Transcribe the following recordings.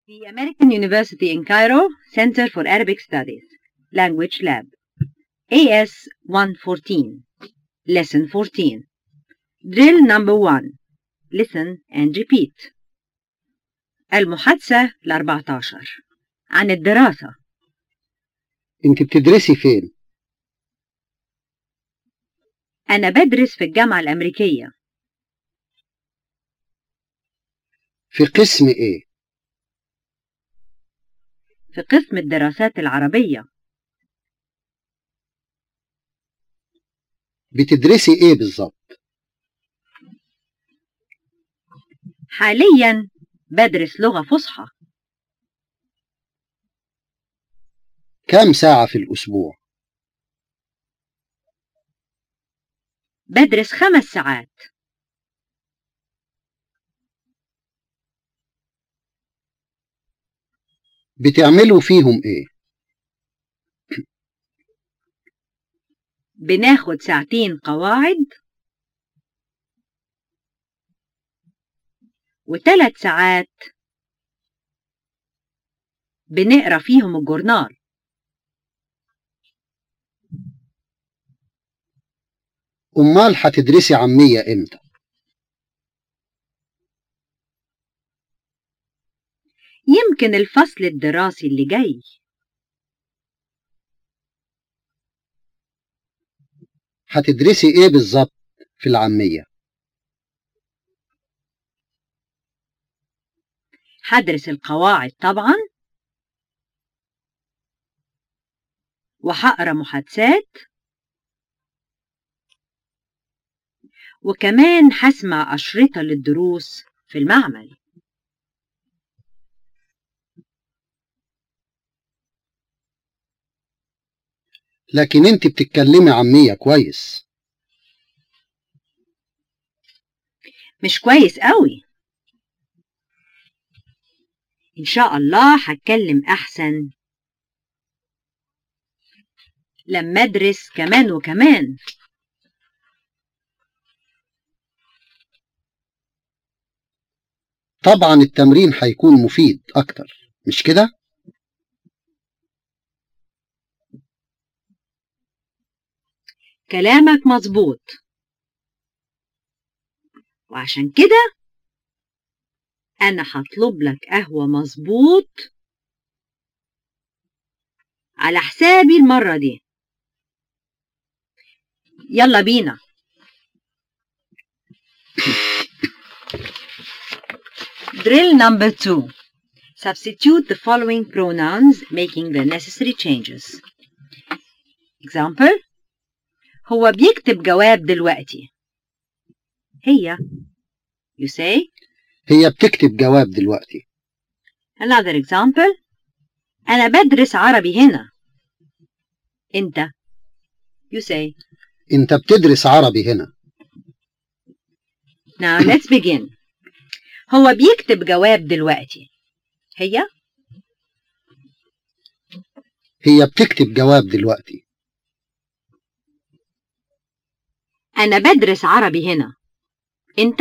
The American University in Cairo Center for Arabic Studies Language Lab AS 114 Lesson 14 Drill number 1 Listen and repeat المحادثة ل 14 عن الدراسة انت بتدرسي فين أنا بدرس في الجامعة الأمريكية في قسم ايه في قسم الدراسات العربية بتدرسي ايه بالظبط حاليا بدرس لغة فصحى كام ساعة في الأسبوع بدرس خمس ساعات بتعملوا فيهم ايه بناخد ساعتين قواعد وثلاث ساعات بنقرا فيهم الجورنال امال هتدرسي عامية امتى يمكن الفصل الدراسي اللي جاي هتدرسي ايه بالظبط في العامية هدرس القواعد طبعا وهقرا محادثات وكمان هسمع أشرطة للدروس في المعمل لكن انت بتتكلمي عامية كويس مش كويس قوي إن شاء الله هتكلم أحسن لما أدرس كمان وكمان طبعا التمرين هيكون مفيد اكتر مش كده كلامك مظبوط وعشان كده أنا هطلب لك قهوة مظبوط على حسابي المرة دي يلا بينا Drill number two. Substitute the following pronouns making the necessary changes. Example هو بيكتب جواب دلوقتي. هي You say هي بتكتب جواب دلوقتي Another example أنا بدرس عربي هنا. أنت You say انت بتدرس عربي هنا Now let's begin. هو بيكتب جواب دلوقتي. هي هي بتكتب جواب دلوقتي أنا بدرس عربي هنا. أنت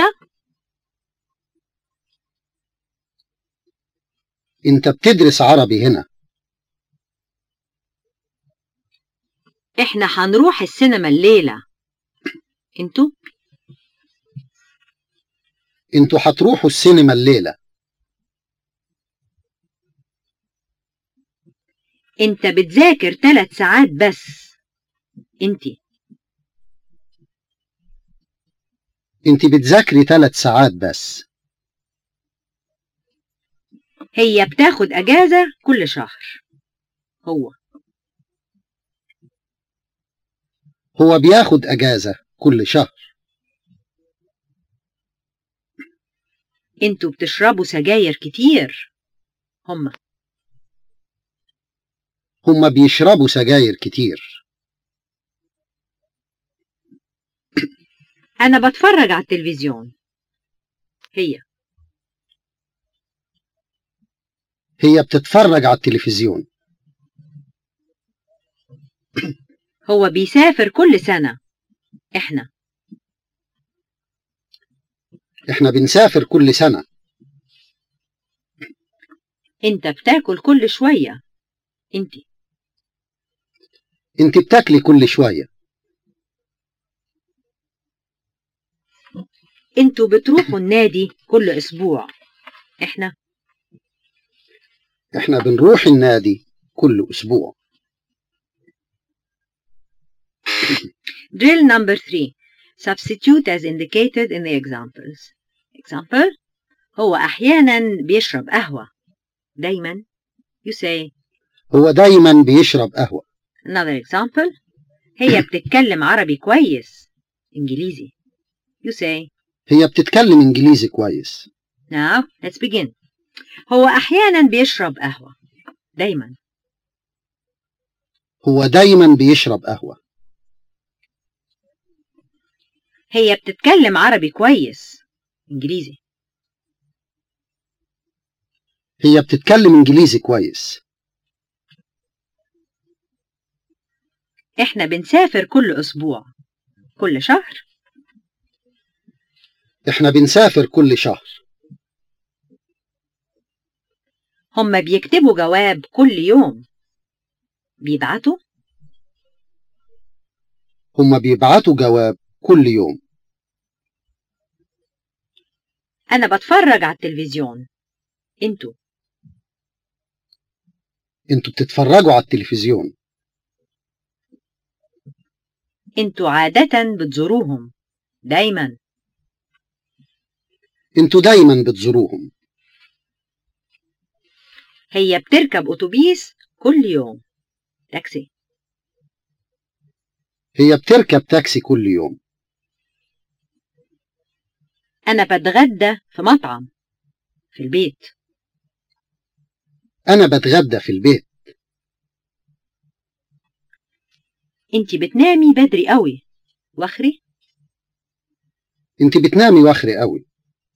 انت بتدرس عربي هنا إحنا هنروح السينما الليلة. أنتوا انتوا هتروحوا السينما الليلة أنت بتذاكر ثلاث ساعات بس. أنتي انت بتذاكري ثلاث ساعات بس هي بتاخد أجازة كل شهر. هو هو بياخد اجازة كل شهر أنتوا بتشربوا سجاير كتير. هما هما بيشربوا سجاير كتير أنا بتفرج على التلفزيون. هي هي بتتفرج على التلفزيون هو بيسافر كل سنة. إحنا احنا بنسافر كل سنة انت بتاكل كل شوية انت انت بتاكلي كل شوية انتوا بتروحوا النادي كل اسبوع احنا احنا بنروح النادي كل أسبوع Drill number three. Substitute as indicated in the examples. Example. هو أحيانا بيشرب قهوة. دايما. You say. هو دايما بيشرب قهوة Another example. هي بتتكلم عربي كويس. إنجليزي. You say. هي بتتكلم إنجليزي كويس Now, let's begin. هو أحيانا بيشرب قهوة. دايما. هو دايما بيشرب قهوة هي بتتكلم عربي كويس. إنجليزي. هي بتتكلم إنجليزي كويس إحنا بنسافر كل أسبوع. كل شهر. احنا بنسافر كل شهر هم بيكتبوا جواب كل يوم. بيبعتوا هما بيبعتوا جواب كل يوم أنا بتفرج على التلفزيون. انتوا انتوا بتتفرجوا على التلفزيون انتوا عادة بتزوروهم. دايما. انتوا دايما بتزوروهم هي بتركب أتوبيس كل يوم. تاكسي. هي بتركب تاكسي كل يوم أنا بتغدى في مطعم. في البيت. أنا بتغدى في البيت انتي بتنامي بدري قوي. واخري انت بتنامي واخري قوي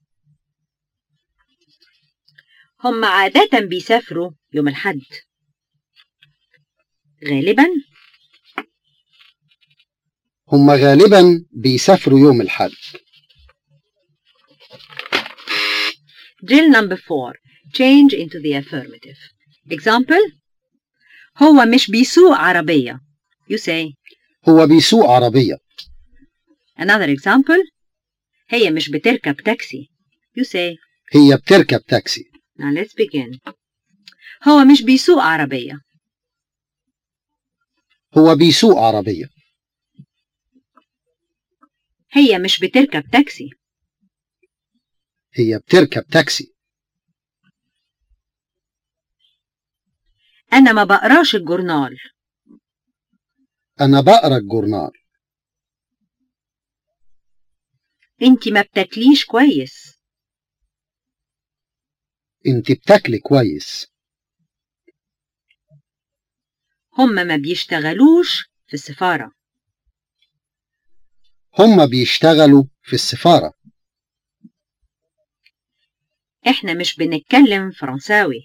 هم عادة بيسافروا يوم الحد. غالبا هما غالبا بيسافروا يوم الحد Drill number four. Change into the affirmative. Example. هو مش بيسوق عربية. You say. هو بيسوق عربية Another example. هي مش بتركب تاكسي. You say. هي بتركب تاكسي Now let's begin. هو مش بيسوق عربية. هو بيسوق عربية هي مش بتركب تاكسي. هي بتركب تاكسي أنا ما بقراش الجورنال. أنا بقرا الجورنال انتي ما بتاكليش كويس. انت بتاكلي كويس هم ما بيشتغلوش في السفارة. هما بيشتغلوا في السفارة احنا مش بنتكلم فرنساوي.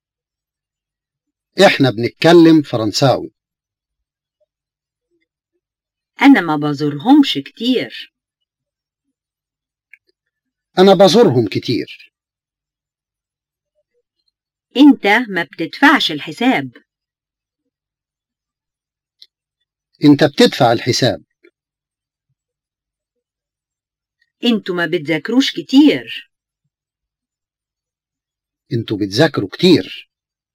احنا بنتكلم فرنساوي أنا ما بزورهمش كتير. أنا بزورهم كتير انت ما بتدفعش الحساب. انت بتدفع الحساب انتوا ما بتذاكروش كتير. انتوا بتذاكروا كتير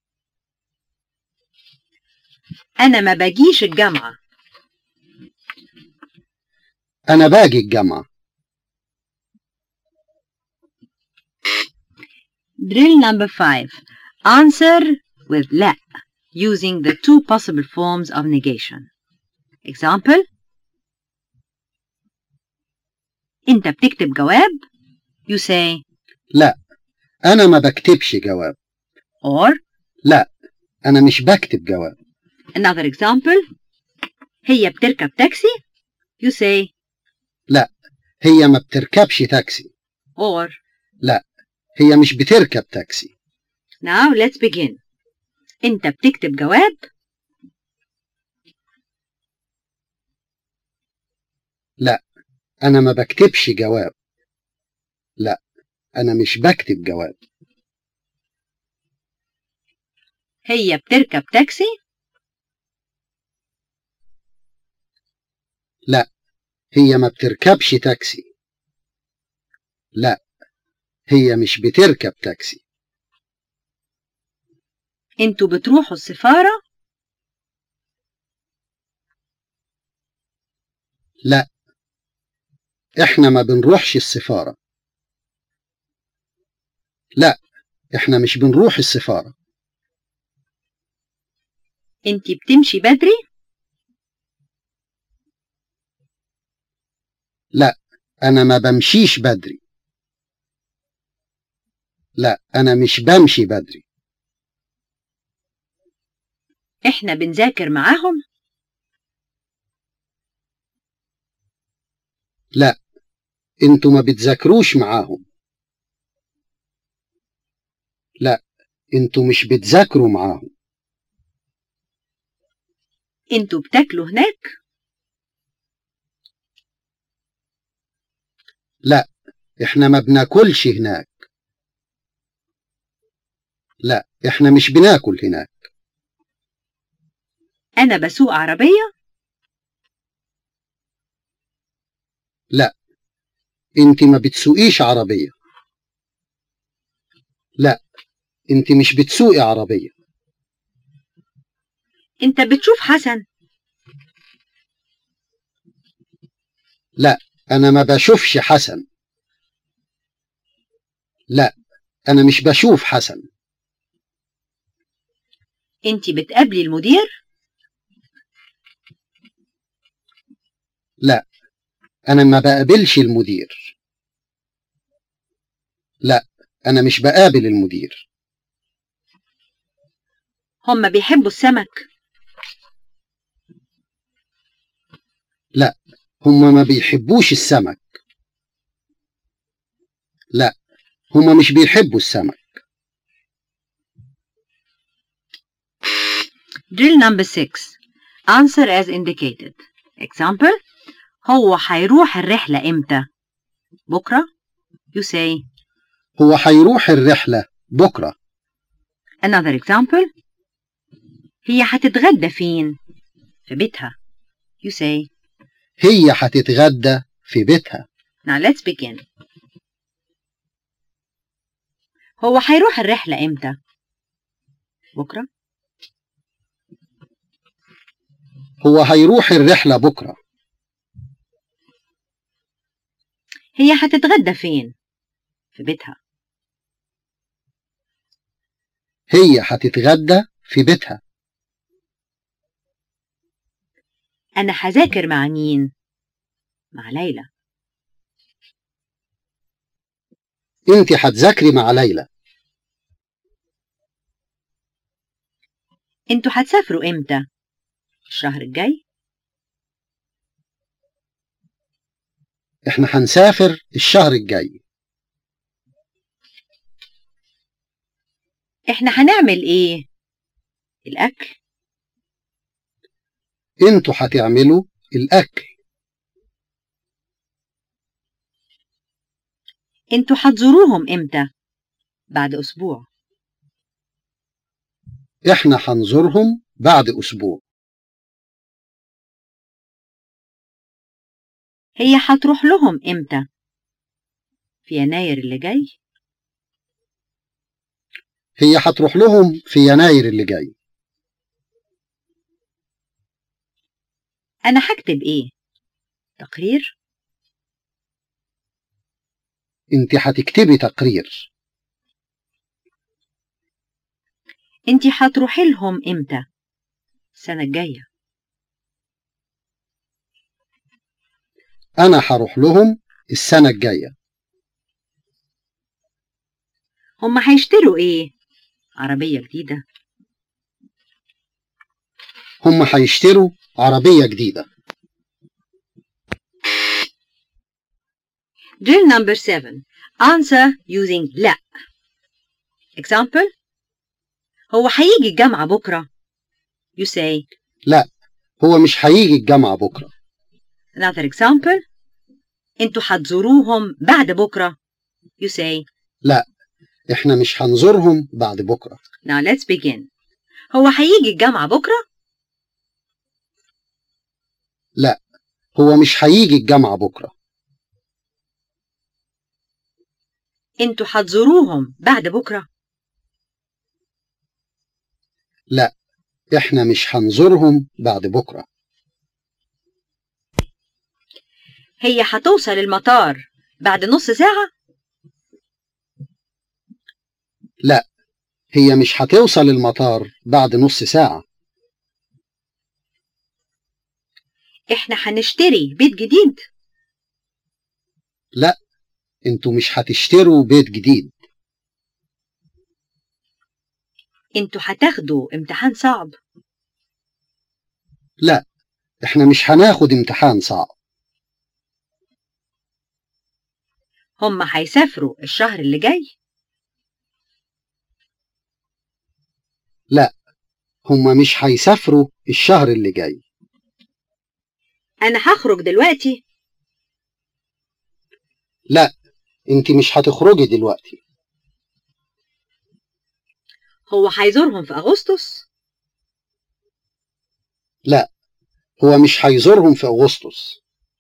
أنا ما باجيش الجامعة. أنا باجي الجامعة Drill number five. Answer with لا using the two possible forms of negation. Example. انت بتكتب جواب. You say أنا ما بكتبش جواب or أنا مش بكتب جواب another example. هي بتركب تاكسي. You say هي ما بتركبش تاكسي or هي مش بتركب تاكسي now let's begin. انت بتكتب جواب. أنا ما بكتبش جواب لا أنا مش بكتب جواب هي بتركب تاكسي هي ما بتركبش تاكسي لا هي مش بتركب تاكسي انتوا بتروحوا السفارة لا احنا ما بنروحش السفارة لا احنا مش بنروح السفارة انتي بتمشي بدري انا ما بمشيش بدري لا انا مش بمشي بدري احنا بنذاكر معاهم لا انتوا ما بتذاكروش معاهم لا انتوا مش بتذاكروا معاهم انتوا بتاكلوا هناك لا احنا ما بناكلش هناك لا احنا مش بناكل هناك انا بسوق عربية انت ما بتسوقيش عربية لا انت مش بتسوقي عربية انت بتشوف حسن انا ما بشوفش حسن لا انا مش بشوف حسن انتي بتقابلي المدير لا انا ما بقابلش المدير لا انا مش بقابل المدير هما بيحبوا السمك هما ما بيحبوش السمك لا هما مش بيحبوا السمك Drill number 6 Answer as indicated Example هو هيروح الرحلة امتى؟ بكرة You say هو هيروح الرحلة بكرة Another example هي هتتغدى فين؟ في بيتها You say هي هتتغدى في بيتها Now let's begin هو هيروح الرحلة امتى؟ بكرة هو هيروح الرحلة بكرة هي هتتغدى فين؟ في بيتها هي هتتغدى في بيتها أنا هذاكر مع مين؟ مع ليلى انت هتذاكري مع ليلى انتوا هتسافروا امتى؟ الشهر الجاي؟ احنا هنسافر الشهر الجاي احنا هنعمل ايه؟ الأكل انتوا هتعملوا الاكل انتوا هتزوروهم امتى؟ بعد أسبوع احنا هنزورهم بعد اسبوع هي هتروح لهم امتى؟ في يناير اللي جاي؟ هي هتروح لهم في يناير اللي جاي أنا هكتب ايه؟ تقرير؟ انت هتكتبي تقرير انتي هتروحي لهم امتى؟ السنة الجاية انا هروح لهم السنة الجاية هما هيشتروا ايه؟ عربية جديدة هم هيشتروا عربية جديدة Drill number 7 Answer using لا Example هو هيجي الجامعة بكرة You say هو مش هيجي الجامعة بكرة Another example انتوا هتزوروهم بعد بكرة You say احنا مش هنزورهم بعد بكرة Now let's begin هو هيجي الجامعة بكرة؟ هو مش هيجي الجامعة بكرة انتوا هتزوروهم بعد بكرة؟ احنا مش هنزورهم بعد بكرة هي هتوصل المطار بعد نص ساعة؟ هي مش هتوصل المطار بعد نص ساعة احنا هنشتري بيت جديد انتوا مش هتشتروا بيت جديد انتوا هتاخدوا امتحان صعب احنا مش هناخد امتحان صعب هم هيسافروا الشهر اللي جاي هما مش هيسافروا الشهر اللي جاي انا هخرج دلوقتي انت مش هتخرجي دلوقتي هو هيزورهم في اغسطس هو مش هيزورهم في أغسطس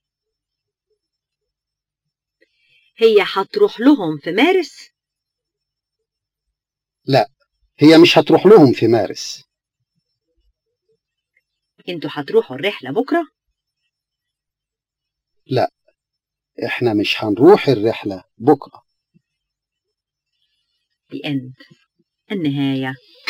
هي هتروح لهم في مارس هي مش هتروح لهم في مارس انتوا هتروحوا الرحلة بكرة احنا مش هنروح الرحلة بكرة The end النهاية